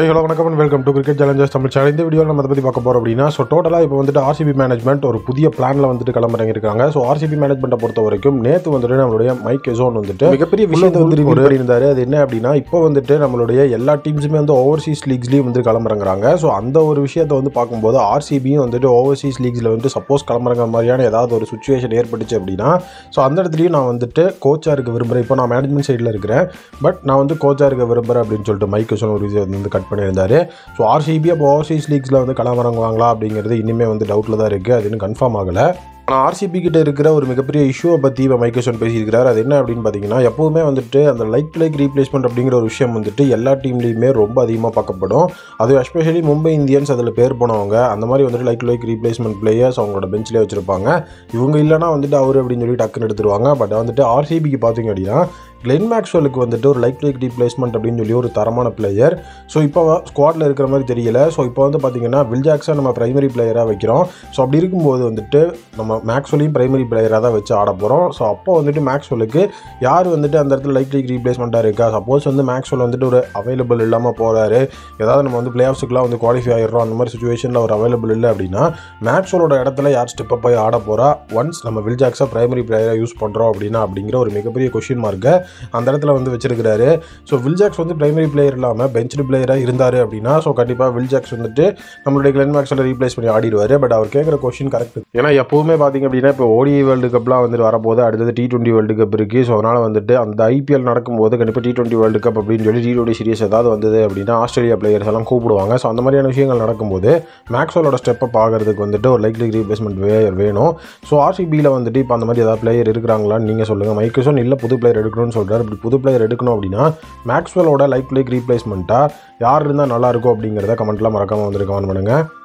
high hello வணக்கம் and welcome to cricket challengers Tamil channel இந்த வீடியோவில் நம்ம அதை பற்றி பார்க்க போகிறோம் அப்படின்னா ஸோ டோட்டலாக இப்போ வந்துட்டு ஆர்சிபி மேனேஜ்மெண்ட் ஒரு புதிய பிளானில் வந்துட்டு கிளம்புறங்கிருக்காங்க ஸோ ஆர்சிபி மேனேஜ்மெண்ட்டை பொறுத்த வரைக்கும் நேற்று வந்துட்டு நம்மளுடைய மைக் எசோன் வந்துட்டு மிகப்பெரிய விஷயத்தை வந்து ரிவீல் பண்ணியிருந்தாரு அது என்ன அப்படின்னா இப்போ வந்துட்டு நம்மளுடைய எல்லா டீம்ஸுமே வந்து ஓவர்சீஸ் லீக்ஸ்லேயும் வந்து கிளம்புறங்கிறாங்க ஸோ அந்த ஒரு விஷயத்தை வந்து பார்க்கும்போது ஆர்சிபியும் வந்துட்டு ஓவர்சீஸ் லீக்ஸில் வந்துட்டு சப்போஸ் கிளம்புறங்க மாதிரியான ஏதாவது ஒரு சுச்சுவேஷன் ஏற்பட்டுச்சு அப்படின்னா ஸோ அந்த இடத்துலையும் நான் வந்துட்டு கோச்சாக இருக்க விரும்புகிறேன் இப்போ நான் மேனேஜ்மெண்ட் சைடில் இருக்கிறேன் பட் நான் வந்து கோச்சாக இருக்க விரும்புகிறேன் அப்படின்னு சொல்லிட்டு மைக் எசோன் ஒரு விஷயம் வந்து கட் பண்ணியிருந்தாரு ஸோ ஆர்சிபி அப்போ ஓவர்சீஸ் லீக்ஸில் வந்து களமிறங்குவாங்களா அப்படிங்கிறது இனிமேல் வந்து டவுட்டில் தான் இருக்குது அது இன்னும் கன்ஃபார்ம் ஆகலை ஆனால் ஆர்சிபி கிட்ட இருக்கிற ஒரு மிகப்பெரிய இஷ்யூவை பற்றி இப்போ மைக்கேஷன் பேசியிருக்கிறார் அது என்ன அப்படின்னு பார்த்தீங்கன்னா எப்போவுமே வந்துட்டு அந்த லைக் லைக் ரீப்ளேஸ்மெண்ட் அப்படிங்கிற ஒரு விஷயம் வந்துட்டு எல்லா டீம்லேயுமே ரொம்ப அதிகமாக பார்க்கப்படும் அது எஸ்பெஷலி மும்பை இந்தியன்ஸ் அதில் பேர் போனவங்க அந்த மாதிரி வந்துட்டு லைக் லைக் ரீப்ளேஸ்மெண்ட் பிளேயர்ஸ் அவங்களோட பெஞ்சிலே வச்சிருப்பாங்க இவங்க இல்லைனா வந்துட்டு அவர் அப்படின்னு சொல்லி டக்குன்னு எடுத்துருவாங்க பட் வந்துட்டு ஆர்சிபிக்கு பார்த்தீங்க அப்படின்னா கிளென் மேக்ஸ்வெலுக்கு வந்துட்டு ஒரு லைக் லைக் ரீப்ளேஸ்மெண்ட் அப்படின்னு சொல்லி ஒரு தரமான பிளேயர் ஸோ இப்போ ஸ்குவாடில் இருக்கிற மாதிரி தெரியல ஸோ இப்போ வந்து பார்த்தீங்கன்னா வில் ஜாக்ஸை நம்ம பிரைமரி பிளேயராக வைக்கிறோம் ஸோ அப்படி இருக்கும்போது வந்துட்டு நம்ம மேக்ஸ்வெலையும் பிரைமரி பிளேயராக தான் வச்சு ஆட போகிறோம் ஸோ அப்போ வந்துட்டு மேக்ஸ்வெலுக்கு யார் வந்துட்டு அந்த இடத்துல லைக் லைக் ரீப்ளேஸ்மெண்ட்டாக இருக்கா சப்போஸ் வந்து மேக்ஸ்வெல் வந்துட்டு ஒரு அவைலபிள் இல்லாமல் போகிறாரு ஏதாவது நம்ம வந்து பிளே ஆஃப்ஸுக்குலாம் வந்து குவாலிஃபை ஆகிடுறோம் அந்த மாதிரி சுச்சுவேஷனில் ஒரு அவைலபிள் இல்லை அப்படின்னா மேக்ஸ்வெலோட இடத்துல யார் ஸ்டெப் போய் ஆட போகிறா ஒன்ஸ் நம்ம வில் ஜாக்ஸை பிரைமரி பிளேயராக யூஸ் பண்ணுறோம் அப்படின்னா அப்படிங்கிற ஒரு மிகப்பெரிய கொஷின் மார்க்கை அந்த இடத்துல வந்து வச்சிருக்கிறாரு ஸோ வில்ஜாக்ஸ் வந்து பிரைமரி பிளேயர் இல்லாமல் பெஞ்ச் பிளேயராக இருந்தார் அப்படின்னா ஸோ கண்டிப்பாக வில்ஜாக்ஸ் வந்துட்டு நம்மளுடைய கிளென் மேக்ஸில் ரீப்ளேஸ் பண்ணி ஆடிடுவார் பட் அவர் கேட்குற கொஷின் கரெக்ட் ஏன்னா எப்போவுமே பார்த்தீங்க அப்படின்னா இப்போ ஓடி வேர்ல்டு கப்லாம் வந்துட்டு வரப்போது அடுத்தது டி டுவெண்ட்டி வேர்ல்டு கப் இருக்குது ஸோ அதனால் வந்துட்டு அந்த ஐபிஎல் நடக்கும்போது கண்டிப்பாக டி டுவெண்ட்டி வேர்ல்டு கப் அப்படின்னு சொல்லி டி டுவெண்ட்டி சீரிஸ் ஏதாவது வந்தது அப்படின்னா ஆஸ்திரேலியா பிளேயர்ஸ் எல்லாம் கூப்பிடுவாங்க ஸோ அந்த மாதிரியான விஷயங்கள் நடக்கும்போது மேக்ஸ்வலோட ஸ்டெப்பை பார்க்கறதுக்கு வந்துட்டு ஒரு லைக் லைக் ரீப்ளேஸ்மெண்ட் பிளேயர் வேணும் ஸோ ஆர்சிபியில் வந்துட்டு இப்போ அந்த மாதிரி ஏதாவது பிளேயர் இருக்கிறாங்களான்னு நீங்கள் சொல்லுங்கள் மைக்கேசன் இல்லை புது பிளேயர் எடுக்கணும்னு சொல்கிறார் இப்படி புது பிளேயர் எடுக்கணும் அப்படின்னா மேக்ஸ்வெலோட லைக் லைக் ரீப்ளேஸ்மெண்ட்டாக யார் இருந்தால் நல்லாயிருக்கும் அப்படிங்கிறத கமெண்ட்லாம் மறக்காமல் வந்துட்டு கமெண்ட் பண்ணுங்கள்